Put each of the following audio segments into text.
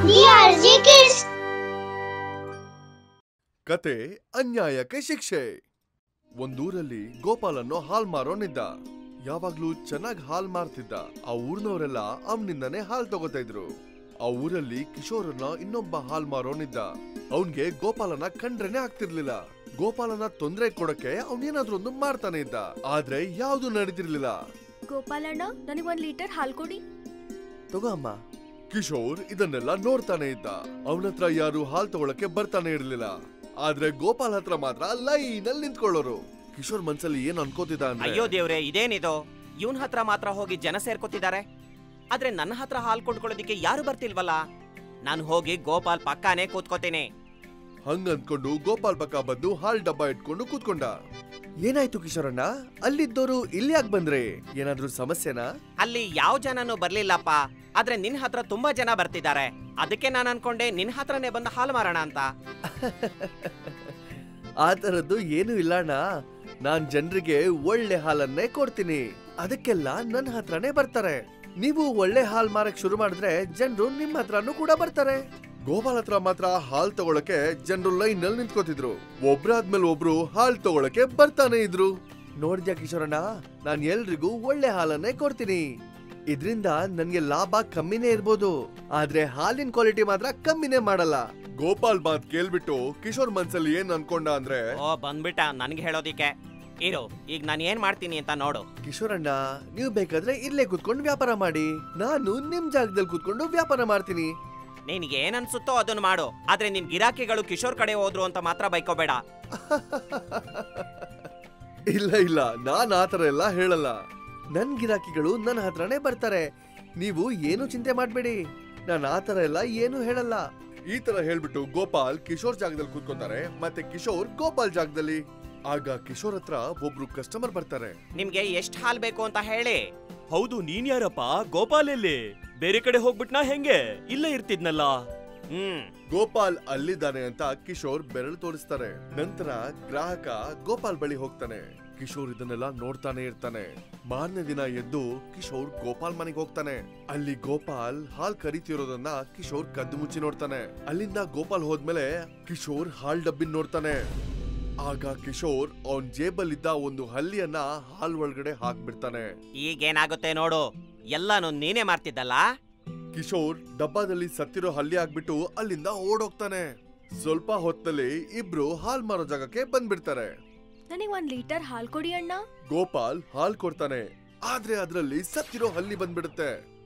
DRG Kids. ಕತೆ ಅನ್ಯಾಯಕ್ಕೆ ಶಿಕ್ಷೆ ಒಂದೂರಲ್ಲಿ ಗೋಪಾಲನ್ನು ಹಾಲ್ ಮಾರೋನಿದ್ದ ಯಾವಾಗ್ಲೂ ಚೆನ್ನಾಗ್ ಹಾಲ್ ಮಾರ್ತಿದ್ದ ಆ ಊರ್ನವರೆಲ್ಲ ಅವನಿಂದನೇ ಹಾಲ್ ತಗೋತಾ ಇದ್ರು ಆ ಊರಲ್ಲಿ ಕಿಶೋರನ್ನ ಇನ್ನೊಬ್ಬ ಹಾಲ್ ಮಾರೋನಿದ್ದ ಅವನ್ಗೆ ಗೋಪಾಲನ ಕಂಡ್ರೇನೆ ಆಗ್ತಿರ್ಲಿಲ್ಲ ಗೋಪಾಲನ ತೊಂದ್ರೆ ಕೊಡಕ್ಕೆ ಅವನೇನಾದ್ರೂ ಒಂದು ಮಾಡ್ತಾನೆ ಇದ್ದ ಆದ್ರೆ ಯಾವ್ದು ನಡೀತಿರ್ಲಿಲ್ಲ ಗೋಪಾಲಣ್ಣ ನನಗೊಂದ್ ಲೀಟರ್ ಹಾಲು ಕೊಡಿ ತಗೋ ಅಮ್ಮ ಕಿಶೋರ್ ಇದನ್ನೆಲ್ಲ ನೋಡ್ತಾನೆ ಇದ್ದ ಅವನತ್ರ ಯಾರು ಹಾಲ್ ತಗೊಳಕ್ಕೆ ಬರ್ತಾನೆ ಇರ್ಲಿಲ್ಲ ಆದ್ರೆ ಗೋಪಾಲ್ ಹತ್ರ ಮಾತ್ರ ಲೈನ್ ಅಲ್ಲಿ ನಿಂತ್ಕೊಳ್ಳೋರು ಕಿಶೋರ್ ಮನ್ಸಲ್ಲಿ ಏನ್ ಅನ್ಕೋತಿದ್ದ ಅಯ್ಯೋ ಅಂದ್ರೆ ದೇವ್ರೆ ಇದೇನಿದು ಇವನ್ ಹತ್ರ ಮಾತ್ರ ಹೋಗಿ ಜನ ಸೇರ್ಕೋತಿದ್ದಾರೆ ಆದ್ರೆ ನನ್ನ ಹತ್ರ ಹಾಲ್ ಕೊಂಡ್ಕೊಳ್ಳೋದಿಕ್ಕೆ ಯಾರು ಬರ್ತಿಲ್ವಲ್ಲ ನಾನು ಹೋಗಿ ಗೋಪಾಲ್ ಪಕ್ಕಾನೇ ಕೂತ್ಕೋತೀನಿ ಹಂಗ ಅನ್ಕೊಂಡು ಗೋಪಾಲ್ ಪಕ್ಕ ಬಂದು ಹಾಲ್ ಡಬ್ಬ ಇಟ್ಕೊಂಡು ಕೂತ್ಕೊಂಡ ಏನಾಯ್ತು ಕಿಶೋರಣ್ಣ ಅಲ್ಲಿದ್ದೋರು ಇಲ್ಲಿ ಯಾಕೆ ಬಂದ್ರೆ ಏನಾದ್ರೂ ಸಮಸ್ಯೆನಾ ಅಲ್ಲಿ ಯಾವ ಜನನೂ ಬರ್ಲಿಲ್ಲಪ್ಪ ಆದ್ರೆ ನಿನ್ ಹತ್ರ ತುಂಬಾ ಜನ ಬರ್ತಿದ್ದಾರೆ ಅದಕ್ಕೆ ನಾನು ಅನ್ಕೊಂಡೆ ನಿನ್ ಹತ್ರನೇ ಬಂದು ಹಾಲು ಮಾರೋಣ ಅಂತ ಆ ತರದ್ದು ಏನು ಇಲ್ಲ ಅಣ್ಣ ನಾನ್ ಜನರಿಗೆ ಒಳ್ಳೆ ಹಾಲನ್ನೇ ಕೊಡ್ತೀನಿ ಅದಕ್ಕೆಲ್ಲ ನನ್ನ ಹತ್ರನೇ ಬರ್ತಾರೆ ನೀವು ಒಳ್ಳೆ ಹಾಲ್ ಮಾರಕ್ ಶುರು ಮಾಡಿದ್ರೆ ಜನರು ನಿಮ್ ಹತ್ರನೂ ಕೂಡ ಬರ್ತಾರೆ ಗೋಪಾಲ್ ಹತ್ರ ಮಾತ್ರ ಹಾಲ್ ತಗೊಳಕ್ಕೆ ಜನರು ಲೈನ್ ನಲ್ಲಿ ನಿಂತ್ಕೋತಿದ್ರು ಒಬ್ರಾದ್ಮೇಲೆ ಒಬ್ರು ಹಾಲ್ ತಗೊಳಕ್ಕೆ ಬರ್ತಾನೆ ಇದ್ರು ನೋಡಿದ್ಯಾ ಕಿಶೋರಣ್ಣ ನಾನ್ ಎಲ್ರಿಗೂ ಒಳ್ಳೆ ಹಾಲನ್ನೇ ಕೊಡ್ತೀನಿ ಇದ್ರಿಂದ ನನ್ಗೆ ಲಾಭ ಕಮ್ಮಿನೇ ಇರ್ಬೋದು ಆದ್ರೆ ಹಾಲಿನ ಕ್ವಾಲಿಟಿ ಮಾತ್ರ ಕಮ್ಮಿನೇ ಮಾಡಲ್ಲ ಗೋಪಾಲ್ ಮಾತ್ ಕೇಳ್ಬಿಟ್ಟು ಕಿಶೋರ್ ಮನ್ಸಲ್ಲಿ ಏನ್ ಅನ್ಕೊಂಡ ಅಂದ್ರೆ ಓ ಬಂದ್ಬಿಟ್ಟ ನನ್ಗೆ ಹೇಳೋದಿಕ್ಕೆ ಇರು ಈಗ ನಾನು ಏನ್ ಮಾಡ್ತೀನಿ ಅಂತ ನೋಡು ಕಿಶೋರಣ್ಣ ನೀವು ಬೇಕಾದ್ರೆ ಇಲ್ಲೇ ಕುತ್ಕೊಂಡು ವ್ಯಾಪಾರ ಮಾಡಿ ನಾನು ನಿಮ್ ಜಾಗದಲ್ಲಿ ಕುತ್ಕೊಂಡು ವ್ಯಾಪಾರ ಮಾಡ್ತೀನಿ ನಿನ್ಗೆ ಏನ್ ಅನ್ಸುತ್ತೋ ಅದನ್ನ ಮಾಡು ಆದ್ರೆ ನಿಮ್ ಗಿರಾಕಿಗಳು ಕಿಶೋರ್ ಕಡೆ ಹೋದ್ರು ಅಂತ ಮಾತ್ರ ಬೈಕೋಬೇಡ ಇಲ್ಲ ಇಲ್ಲ ನಾನ್ ಆತರ ಎಲ್ಲ ಹೇಳಲ್ಲ ನನ್ ಗಿರಾಕಿಗಳು ನನ್ನ ಹತ್ರನೇ ಬರ್ತಾರೆ ನೀವು ಏನು ಚಿಂತೆ ಮಾಡ್ಬೇಡಿ ನಾನ್ ಆತರ ಎಲ್ಲ ಏನು ಹೇಳಲ್ಲ ಈ ತರ ಹೇಳ್ಬಿಟ್ಟು ಗೋಪಾಲ್ ಕಿಶೋರ್ ಜಾಗದಲ್ಲಿ ಕೂತ್ಕೊಂತಾರೆ ಮತ್ತೆ ಕಿಶೋರ್ ಗೋಪಾಲ್ ಜಾಗದಲ್ಲಿ ಆಗ ಕಿಶೋರ್ ಹತ್ರ ಒಬ್ರು ಕಸ್ಟಮರ್ ಬರ್ತಾರೆ ನಿಮ್ಗೆ ಎಷ್ಟ್ ಹಾಲ್ ಬೇಕು ಅಂತ ಹೇಳಿ ಹೌದು ನೀನ್ ಯಾರಪ್ಪ ಗೋಪಾಲ್ ಎಲ್ಲಿ ಬೇರೆ ಕಡೆ ಹೋಗ್ಬಿಟ್ನಾ ಹೆಂಗೆ ಇಲ್ಲೇ ಇರ್ತಿದ್ನಲ್ಲ ಹ್ಮ್ ಗೋಪಾಲ್ ಅಲ್ಲಿದ್ದಾನೆ ಅಂತ ಕಿಶೋರ್ ಬೆರಳು ತೋರಿಸ್ತಾರೆ ನಂತರ ಗ್ರಾಹಕ ಗೋಪಾಲ್ ಬಳಿ ಹೋಗ್ತಾನೆ ಕಿಶೋರ್ ಇದನ್ನೆಲ್ಲ ನೋಡ್ತಾನೆ ಇರ್ತಾನೆ ಮಾರನೇ ದಿನ ಎದ್ದು ಕಿಶೋರ್ ಗೋಪಾಲ್ ಮನೆಗೆ ಹೋಗ್ತಾನೆ ಅಲ್ಲಿ ಗೋಪಾಲ್ ಹಾಲ್ ಕರಿತಿರೋದನ್ನ ಕಿಶೋರ್ ಕದ್ದು ಮುಚ್ಚಿ ನೋಡ್ತಾನೆ ಅಲ್ಲಿಂದ ಗೋಪಾಲ್ ಹೋದ್ಮೇಲೆ ಕಿಶೋರ್ ಹಾಲ್ ಡಬ್ಬಿನ್ ನೋಡ್ತಾನೆ ಆಗ ಕಿಶೋರ್ ಅವನ್ ಜೇಬಲ್ಲಿದ್ದ ಒಂದು ಹಲ್ಲಿಯನ್ನ ಹಾಲ್ ಒಳಗಡೆ ಹಾಕ್ಬಿಡ್ತಾನೆ ಈಗೇನಾಗುತ್ತೆ ನೋಡು ಎಲ್ಲಾನು ನೀನೇ ಮಾಡ್ತಿದ್ದಲ್ಲ ಕಿಶೋರ್ ಡಬ್ಬದಲ್ಲಿ ಸತ್ತಿರೋ ಹಲ್ಲಿ ಆಗ್ಬಿಟ್ಟು ಅಲ್ಲಿಂದ ಓಡೋಗ್ತಾನೆ ಸ್ವಲ್ಪ ಹೊತ್ತಲ್ಲಿ ಇಬ್ರು ಹಾಲ್ ಮಾರೋ ಜಾಗಕ್ಕೆ ಬಂದ್ಬಿಡ್ತಾರೆ ನನಗೆ ಒಂದ್ ಲೀಟರ್ ಹಾಲು ಕೊಡಿ ಅಣ್ಣ ಗೋಪಾಲ್ ಹಾಲ್ ಕೊಡ್ತಾನೆ ಆದ್ರೆ ಅದ್ರಲ್ಲಿ ಸತ್ತಿರೋ ಹಲ್ಲಿ ಬಂದ್ಬಿಡುತ್ತೆ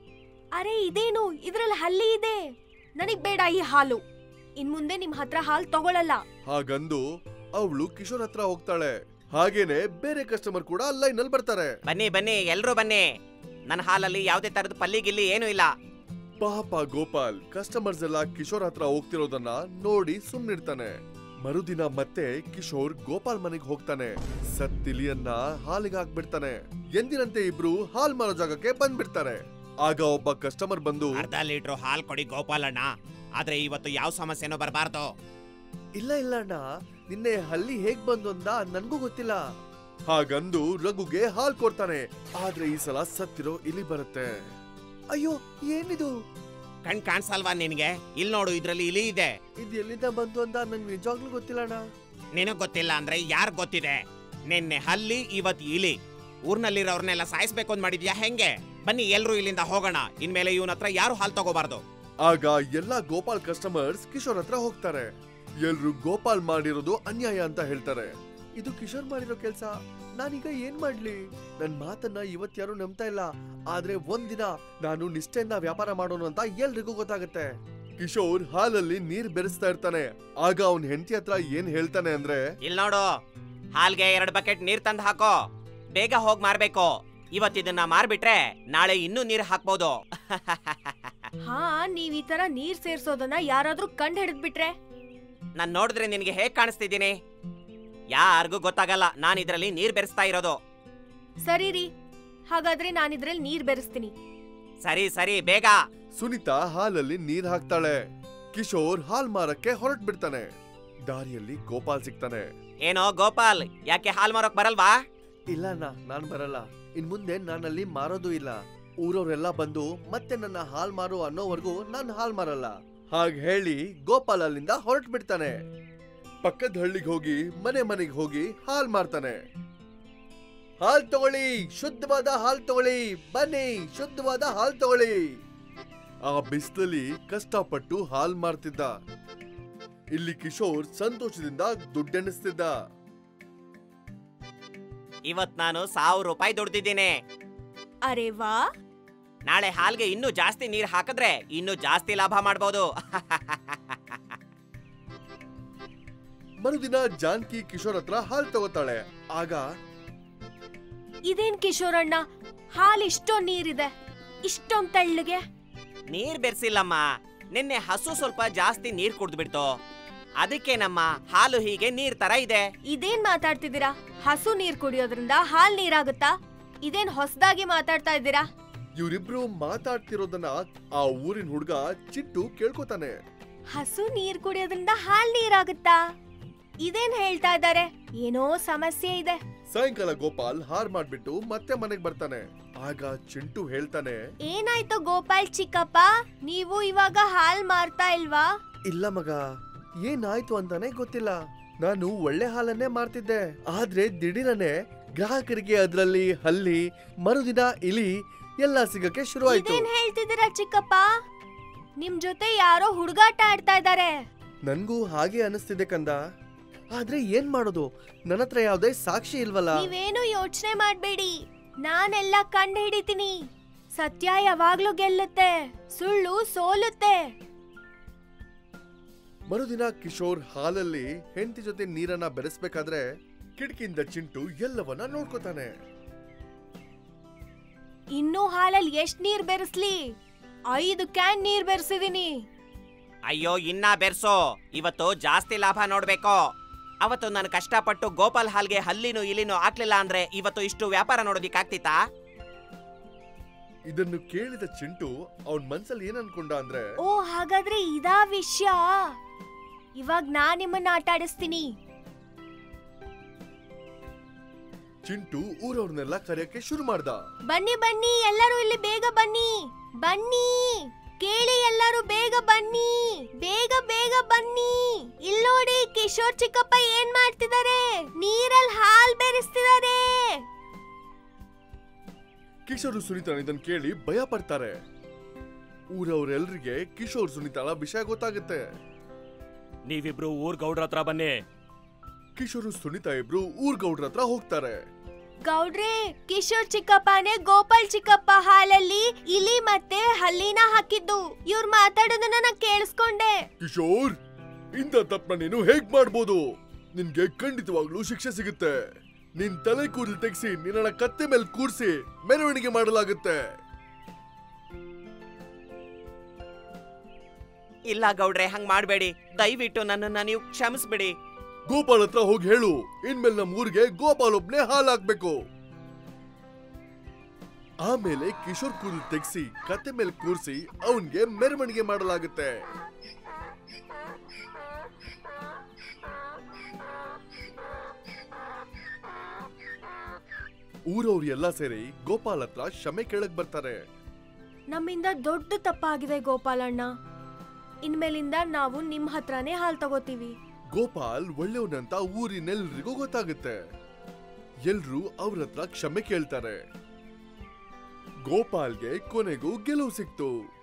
ಅರೆ ಇದೇನು ಇದ್ರಲ್ಲಿ ಹಲ್ಲಿ ಇದೆ ನನಗ್ ಬೇಡ ಈ ಹಾಲು ಇನ್ ಮುಂದೆ ನಿಮ್ ಹತ್ರ ಹಾಲು ತಗೊಳಲ್ಲ ಹಾಗಂದು ಅವಳು ಕಿಶೋರ್ ಹತ್ರ ಹೋಗ್ತಾಳೆ ಹಾಗೇನೆ ಬೇರೆ ಕಸ್ಟಮರ್ ಕೂಡ ಲೈನ್ ಅಲ್ಲಿ ಬರ್ತಾರೆ ಬನ್ನಿ ಬನ್ನಿ ಎಲ್ರೂ ಬನ್ನಿ ನನ್ನ ಹಾಲಲ್ಲಿ ಯಾವುದೇ ತರದ ಪಲ್ಲಿ ಗಿಲ್ಲಿ ಏನೂ ಇಲ್ಲ ಪಾಪ ಗೋಪಾಲ್ ಕಸ್ಟಮರ್ಸ್ ಎಲ್ಲ ಕಿಶೋರ್ ಹತ್ರ ಹೋಗ್ತಿರೋದನ್ನ ನೋಡಿ ಸುಮ್ನಿರ್ತಾನೆ ಮರುದಿನ ಮತ್ತೆ ಕಿಶೋರ್ ಗೋಪಾಲ್ ಮನೆಗೆ ಹೋಗ್ತಾನೆ ಸತ್ತಿಲಿಯನ್ನ ಹಾಲಿಗೆ ಹಾಕ್ಬಿಡ್ತಾನೆ ಎಂದಿನಂತೆ ಇಬ್ರು ಹಾಲ್ ಮಾರೋ ಜಾಗಕ್ಕೆ ಬಂದ್ಬಿಡ್ತಾರೆ ಆಗ ಒಬ್ಬ ಕಸ್ಟಮರ್ ಬಂದು ಅರ್ಧ ಲೀಟರ್ ಹಾಲ್ ಕೊಡಿ ಗೋಪಾಲಣ್ಣ ಆದ್ರೆ ಇವತ್ತು ಯಾವ ಸಮಸ್ಯೆನೂ ಬರಬಾರ್ದು ಇಲ್ಲ ಇಲ್ಲ ಅಣ್ಣ ನಿನ್ನೆ ಹಲ್ಲಿ ಹೇಗ್ ಬಂದು ಅಂತ ನನ್ಗೂ ಗೊತ್ತಿಲ್ಲ ಹಾಗಂದು ರಘುಗೆ ಹಾಲ್ ಕೊಡ್ತಾನೆ ಆದ್ರೆ ಈ ಸಲ ಸತ್ತಿರೋ ಇಲಿ ಬರುತ್ತೆ ಅಯ್ಯೋ ಏನಿದು ಕಣ್ ಕಾಣಿಸಲ್ವಾ ನಿನಗೆ ಇಲ್ಲಿ ನೋಡು ಇದ್ರಲ್ಲಿ ಇಲಿ ಇದೆ ಇದು ಎಲ್ಲಿಂದ ಬಂತು ಅಂತ ನಂಗೆ ನಿಜವಾಗ್ಲೂ ಗೊತ್ತಿಲ್ಲ ಅಣ್ಣ ನಿನಗ್ ಗೊತ್ತಿಲ್ಲ ಅಂದ್ರೆ ಯಾರ್ ಗೊತ್ತಿದೆ ನಿನ್ನೆ ಹಲ್ಲಿ ಇವತ್ ಇಲಿ ಊರ್ನಲ್ಲಿರೋರ್ನೆಲ್ಲ ಸಾಯಿಸ್ಬೇಕು ಅಂತ ಮಾಡಿದ್ಯಾ ಹೆಂಗೆ ಬನ್ನಿ ಎಲ್ರು ಇಲ್ಲಿಂದ ಹೋಗೋಣ ಇನ್ಮೇಲೆ ಇವನ ಹತ್ರ ಯಾರು ಹಾಲ್ ತಗೋಬಾರ್ದು ಆಗ ಎಲ್ಲಾ ಗೋಪಾಲ್ ಕಸ್ಟಮರ್ಸ್ ಕಿಶೋರ್ ಹತ್ರ ಹೋಗ್ತಾರೆ ಎಲ್ರು ಗೋಪಾಲ್ ಮಾಡಿರೋದು ಅನ್ಯಾಯ ಅಂತ ಹೇಳ್ತಾರೆ ಇದು ಕಿಶೋರ್ ಮಾಡಿರೋ ಕೆಲ್ಸ ನಾನೀಗ ಏನ್ ಮಾಡ್ಲಿ ನನ್ ಮಾತನ್ನ ಇವತ್ ಯಾರು ನಂಬ್ತಾ ಇಲ್ಲ ಆದ್ರೆ ಒಂದಿನ ನಾನು ನಿಷ್ಠೆಯಿಂದ ವ್ಯಾಪಾರ ಮಾಡೋಣ ಅಂತ ಎಲ್ರಿಗೂ ಗೊತ್ತಾಗುತ್ತೆ ಕಿಶೋರ್ ಹಾಲಲ್ಲಿ ನೀರ್ ಬೆರೆಸ್ತಾ ಇರ್ತಾನೆ ಆಗ ಅವನ್ ಹೆಂಡತಿ ಹತ್ರ ಏನ್ ಹೇಳ್ತಾನೆ ಅಂದ್ರೆ ಇಲ್ಲಿ ನೋಡು ಹಾಲ್ಗೆ ಎರಡು ಬಕೆಟ್ ನೀರ್ ತಂದು ಹಾಕೋ ಬೇಗ ಹೋಗ್ ಮಾರ್ಬೇಕು ಇವತ್ ಇದನ್ನ ಮಾರ್ಬಿಟ್ರೆ ನಾಳೆ ಇನ್ನೂ ನೀರ್ ಹಾಕ್ಬೋದು ಹಾ ನೀವ್ ಈ ತರ ನೀರ್ ಸೇರ್ಸೋದನ್ನ ಯಾರಾದ್ರೂ ಕಂಡ್ ಹಿಡಿದ್ಬಿಟ್ರೆ ನಾನ್ ನೋಡಿದ್ರೆ ನಿನ್ಗೆ ಹೇಗ್ ಕಾಣಿಸ್ತಿದ್ದೀನಿ ಯಾರಿಗೂ ಗೊತ್ತಾಗಲ್ಲ ನಾನ್ ಇದ್ರಲ್ಲಿ ನೀರ್ ಬೆರೆಸ್ತಾ ಇರೋದು ಸರಿ ರೀ ಹಾಗಾದ್ರೆ ನಾನಿದ್ರಲ್ಲಿ ನೀರ್ ಬೆರೆಸ್ತೀನಿ ಸರಿ ಸರಿ ಬೇಗ ಸುನಿತಾ ಹಾಲಲ್ಲಿ ನೀರ್ ಹಾಕ್ತಾಳೆ ಕಿಶೋರ್ ಹಾಲ್ ಮಾರಕ್ಕೆ ಹೊರಟ್ ಬಿಡ್ತಾನೆ ದಾರಿಯಲ್ಲಿ ಗೋಪಾಲ್ ಸಿಗ್ತಾನೆ ಏನೋ ಗೋಪಾಲ್ ಯಾಕೆ ಹಾಲ್ ಮಾರೋಕ್ ಬರಲ್ವಾ ಇಲ್ಲ ಅಣ್ಣ ನಾನ್ ಬರಲ್ಲ ಇನ್ ಮುಂದೆ ನಾನಲ್ಲಿ ಮಾರೋದು ಇಲ್ಲ ಊರವ್ರೆಲ್ಲ ಬಂದು ಮತ್ತೆ ನನ್ನ ಹಾಲ್ ಮಾರು ಅನ್ನೋವರೆಗೂ ನಾನ್ ಹಾಲ್ ಮಾರಲ್ಲ ಹಾಗೆ ಹೇಳಿ ಗೋಪಾಲ್ ಅಲ್ಲಿಂದ ಹೊರಟು ಬಿಡ್ತಾನೆ ಪಕ್ಕದ ಹಳ್ಳಿಗೆ ಹೋಗಿ ಮನೆ ಮನೆಗೆ ಹೋಗಿ ಹಾಲ್ ಮಾರ್ತಾನೆ ಹಾಲ್ ತಗೊಳ್ಳಿ ಶುದ್ಧವಾದ ಹಾಲ್ ತಗೊಳ್ಳಿ ಬನ್ನಿ ಶುದ್ಧವಾದ ಹಾಲ್ ತಗೊಳ್ಳಿ ಆ ಬಿಸಿಲಲ್ಲಿ ಕಷ್ಟಪಟ್ಟು ಹಾಲ್ ಮಾರ್ತಿದ್ದ ಇಲ್ಲಿ ಕಿಶೋರ್ ಸಂತೋಷದಿಂದ ದುಡ್ಡೆಣಿಸ್ತಿದ್ದ ಇವತ್ ನಾನು ಸಾವಿರ ರೂಪಾಯಿ ದುಡ್ದಿದ್ದೀನಿ ಅರೆ ವಾ ನಾಳೆ ಹಾಲ್ಗೆ ಇನ್ನೂ ಜಾಸ್ತಿ ನೀರ್ ಹಾಕಿದ್ರೆ ಇನ್ನೂ ಜಾಸ್ತಿ ಲಾಭ ಮಾಡ್ಬೋದು ಮರುದಿನ ಜಾನ್ಕಿ ಕಿಶೋರ್ ಹತ್ರ ಹಾಲ್ ತಗೋತಾಳೆ ಆಗ ಇದೇನ್ ಕಿಶೋರಣ್ಣ ಹಾಲ್ ಇಷ್ಟೊಂದ್ ನೀರಿದೆ ಇಷ್ಟೊಂದ್ ತೆಳ್ಳಗೆ ನೀರ್ ಬೆರ್ಸಿಲ್ಲಮ್ಮ ನಿನ್ನೆ ಹಸು ಸ್ವಲ್ಪ ಜಾಸ್ತಿ ನೀರ್ ಕುಡ್ದ್ಬಿಡ್ತು ಅದಕ್ಕೆ ನಮ್ಮ ಹಾಲು ಹೀಗೆ ನೀರ್ ತರ ಇದೆ ಇದೇನ್ ಮಾತಾಡ್ತಿದ್ದೀರಾ ಹಸು ನೀರ್ ಕುಡಿಯೋದ್ರಿಂದ ಹಾಲ್ ನೀರಾಗುತ್ತಾ ಇದೇನ್ ಹೊಸದಾಗಿ ಮಾತಾಡ್ತಾ ಇದ್ದೀರಾ ಇವರಿಬ್ರು ಮಾತಾಡ್ತಿರೋದನ್ನ ಆ ಊರಿನ ಹುಡುಗ ಚಿಟ್ಟು ಕೇಳ್ಕೊತಾನೆ ಹಸು ನೀರ್ ಕುಡಿಯೋದ್ರಿಂದ ಹಾಲ್ ನೀರಾಗುತ್ತಾ ಇದೇನ್ ಹೇಳ್ತಾ ಇದ್ದಾರೆ ಏನೋ ಸಮಸ್ಯೆ ಇದೆ ಸಾಯಂಕಾಲ ಗೋಪಾಲ್ ಹಾರ್ ಮಾಡ್ಬಿಟ್ಟು ಮತ್ತೆ ಮನೆಗ್ ಬರ್ತಾನೆ ಆಗ ಚಿಂಟು ಹೇಳ್ತಾನೆ ಏನಾಯ್ತು ಗೋಪಾಲ್ ಚಿಕ್ಕಪ್ಪ ನೀವು ಇವಾಗ ಹಾಲ್ ಮಾರ್ತಾ ಇಲ್ವಾ ಇಲ್ಲ ಮಗ ಏನಾಯ್ತು ಅಂತಾನೆ ಗೊತ್ತಿಲ್ಲ ನಾನು ಒಳ್ಳೆ ಹಾಲನ್ನೇ ಮಾರ್ತಿದ್ದೆ ಆದ್ರೆ ದಿಢೀರನೆ ಗ್ರಾಹಕರಿಗೆ ಅದ್ರಲ್ಲಿ ಹಲ್ಲಿ ಮರುದಿನ ಇಲಿ ಎಲ್ಲ ಸಿಗಕ್ಕೆ ಶುರುವಾಯ್ತು ಇದೇನ್ ಹೇಳ್ತಿದ್ದೀರಾ ಚಿಕ್ಕಪ್ಪ ನಿಮ್ ಜೊತೆ ಯಾರೋ ಹುಡುಗಾಟ ಆಡ್ತಾ ಇದ್ದಾರೆ ನನ್ಗೂ ಹಾಗೆ ಅನಿಸ್ತಿದೆ ಕಂದ ಆದ್ರೆ ಏನ್ ಮಾಡೋದು ನನ್ನ ಹತ್ರ ಯಾವ್ದೇ ಸಾಕ್ಷಿ ಇಲ್ವಲ್ಲ ನೀವೇನು ಯೋಚನೆ ಮಾಡ್ಬೇಡಿ ನಾನೆಲ್ಲ ಕಂಡು ಹಿಡಿತೀನಿ ಸತ್ಯ ಯಾವಾಗ್ಲೂ ಗೆಲ್ಲುತ್ತೆ ಸುಳ್ಳು ಸೋಲುತ್ತೆ ಮರುದಿನ ಕಿಶೋರ್ ಹಾಲಲ್ಲಿ ಹೆಂಡತಿ ಜೊತೆ ನೀರನ್ನ ಬೆರೆಸ್ಬೇಕಾದ್ರೆ ಕಿಟಕಿಯಿಂದ ಚಿಂಟು ಎಲ್ಲವನ್ನ ನೋಡ್ಕೋತಾನೆ ಇನ್ನೂ ಹಾಲಲ್ಲಿ ಎಷ್ಟ್ ನೀರ್ ಬೆರೆಸ್ಲಿ ಐದು ಕ್ಯಾನ್ ನೀರ್ ಬೆರೆಸಿದೀನಿ ಅಯ್ಯೋ ಇನ್ನ ಬೆರ್ಸೋ ಇವತ್ತು ಜಾಸ್ತಿ ಲಾಭ ನೋಡ್ಬೇಕು ಅವತ್ತು ನಾನು ಕಷ್ಟಪಟ್ಟು ಗೋಪಾಲ್ ಹಾಲ್ಗೆ ಹಲ್ಲಿನೂ ಇಲಿನೂ ಹಾಕ್ಲಿಲ್ಲ ಅಂದ್ರೆ ಇವತ್ತು ಇಷ್ಟು ವ್ಯಾಪಾರ ನೋಡೋದಿಕ್ಕಾಗ್ತಿತ್ತಾ ಇದನ್ನು ಕೇಳಿದ ಚಿಂಟು ಅವನ್ ಮನ್ಸಲ್ಲಿ ಏನ್ ಅನ್ಕೊಂಡ ಅಂದ್ರೆ ಓ ಹಾಗಾದ್ರೆ ಇದಾ ವಿಷಯ ಇವಾಗ ನಾನ್ ನಿಮ್ಮನ್ನ ಆಟ ಆಡಿಸ್ತೀನಿ ಚಿಂಟು ಊರವ್ರನ್ನೆಲ್ಲ ಕರೆಯಕ್ಕೆ ಶುರು ಮಾಡ್ದ ಬನ್ನಿ ಬನ್ನಿ ಎಲ್ಲರೂ ಇಲ್ಲಿ ಬೇಗ ಬನ್ನಿ ಬನ್ನಿ ಕೇಳಿ ಎಲ್ಲರೂ ಬೇಗ ಬನ್ನಿ ಬೇಗ ಬೇಗ ಬನ್ನಿ ಇಲ್ಲಿ ನೋಡಿ ಕಿಶೋರ್ ಚಿಕ್ಕಪ್ಪ ಏನ್ ಮಾಡ್ತಿದ್ದಾರೆ ನೀರಲ್ಲಿ ಹಾಲ್ ಬೆರೆಸ್ತಿದ್ದಾರೆ ಕಿಶೋರ್ ಸುನೀತಾ ಇದನ್ನ ಕೇಳಿ ಭಯ ಪಡ್ತಾರೆ ಊರವ್ರೆಲ್ರಿಗೆ ಕಿಶೋರ್ ಸುನೀತಾಳ ವಿಷಯ ಗೊತ್ತಾಗುತ್ತೆ ನೀವಿಬ್ರು ಊರ್ ಗೌಡ್ರ ಹತ್ರ ಬನ್ನಿ ಕಿಶೋರ್ ಸುನೀತಾ ಇಬ್ರು ಊರ್ ಗೌಡ್ರ ಹತ್ರ ಹೋಗ್ತಾರೆ ಗೌಡ್ರೆ ಕಿಶೋರ್ ಚಿಕ್ಕಪ್ಪನೇ ಗೋಪಾಲ್ ಚಿಕ್ಕಪ್ಪ ಹಾಲಲ್ಲಿ ಇಲಿ ಮತ್ತೆ ಹಲ್ಲಿನ ಹಾಕಿದ್ದು ಇವ್ರು ಮಾತಾಡೋದನ್ನ ನಾ ಕೇಳಿಸ್ಕೊಂಡೆ ಕಿಶೋರ್ ಇಂಥ ತಪ್ಪನ ನೀನು ಹೇಗ್ ಮಾಡ್ಬೋದು ನಿನ್ಗೆ ಖಂಡಿತವಾಗ್ಲೂ ಶಿಕ್ಷೆ ಸಿಗುತ್ತೆ ನಿನ್ ತಲೆ ಕೂದಲು ತೆಗ್ಸಿ ನಿನ್ನ ಕತ್ತೆ ಮೇಲೆ ಕೂರ್ಸಿ ಮೆರವಣಿಗೆ ಮಾಡಲಾಗುತ್ತೆ ಇಲ್ಲ ಗೌಡ್ರೆ ಹಂಗ್ ಮಾಡ್ಬೇಡಿ ದಯವಿಟ್ಟು ನನ್ನನ್ನ ನೀವು ಕ್ಷಮಿಸ್ಬಿಡಿ ಗೋಪಾಲ್ ಹತ್ರ ಹೋಗಿ ಹೇಳು ಇನ್ಮೇಲೆ ನಮ್ಮ ಊರಿಗೆ ಗೋಪಾಲ್ ಒಬ್ನೇ ಹಾಲ್ ಹಾಕ್ಬೇಕು ಆಮೇಲೆ ಕಿಶೋರ್ ಕೂದಲು ತೆಗ್ಸಿ ಕತ್ತೆ ಮೇಲೆ ಕೂರ್ಸಿ ಅವನ್ಗೆ ಮೆರವಣಿಗೆ ಮಾಡಲಾಗುತ್ತೆ ಊರವ್ರು ಎಲ್ಲ ಸೇರಿ ಗೋಪಾಲ್ ಹತ್ರ ಕ್ಷಮೆ ಕೇಳಕ್ ಬರ್ತಾರೆ ನಮ್ಮಿಂದ ದೊಡ್ಡ ತಪ್ಪಾಗಿದೆ ಗೋಪಾಲಣ್ಣ ಇನ್ಮೇಲಿಂದ ನಾವು ನಿಮ್ ಹತ್ರನೇ ಹಾಲ್ ತಗೋತೀವಿ ಗೋಪಾಲ್ ಒಳ್ಳೆಯವನಂತ ಊರಿನೆಲ್ರಿಗೂ ಗೊತ್ತಾಗುತ್ತೆ ಎಲ್ರೂ ಅವ್ರ ಹತ್ರ ಕ್ಷಮೆ ಕೇಳ್ತಾರೆ ಗೋಪಾಲ್ಗೆ ಕೊನೆಗೂ ಗೆಲುವು ಸಿಕ್ತು